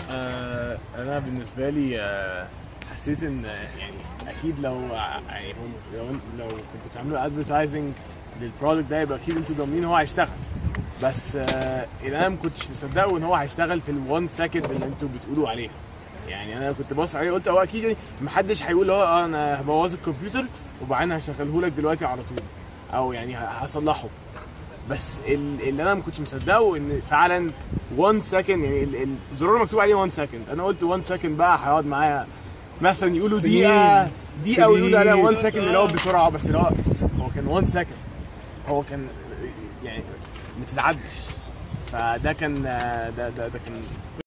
آه انا بالنسبه لي آه حسيت ان آه، يعني اكيد لو ع- يعني هم لو لو كنتوا بتعملوا ادفرتايزنج للبرودكت ده يبقى اكيد انتوا ضامنين هو هيشتغل بس آه اللي انا ما كنتش مصدقه ان هو هيشتغل في الوان سكند اللي انتوا بتقولوا عليه يعني انا كنت باصص عليه قلت هو اكيد يعني محدش هيقول هو اه انا هبوظ الكمبيوتر وبعدين هشغله لك دلوقتي على طول او يعني ه- هصلحه بس ال- اللي انا ما كنتش مصدقه ان فعلا 1 سكند يعني ال- ال- الزرار مكتوب عليه 1 سكند انا قلت 1 سكند بقى هيقعد معايا مثلا يقولوا سنين. دقيقه دقيقه ويقولوا عليها سنين. 1 سكند اللي هو بسرعه بس اللي هو هو كان 1 سكند هو كان يعني ما تتعدش فده كان ده ده, ده كان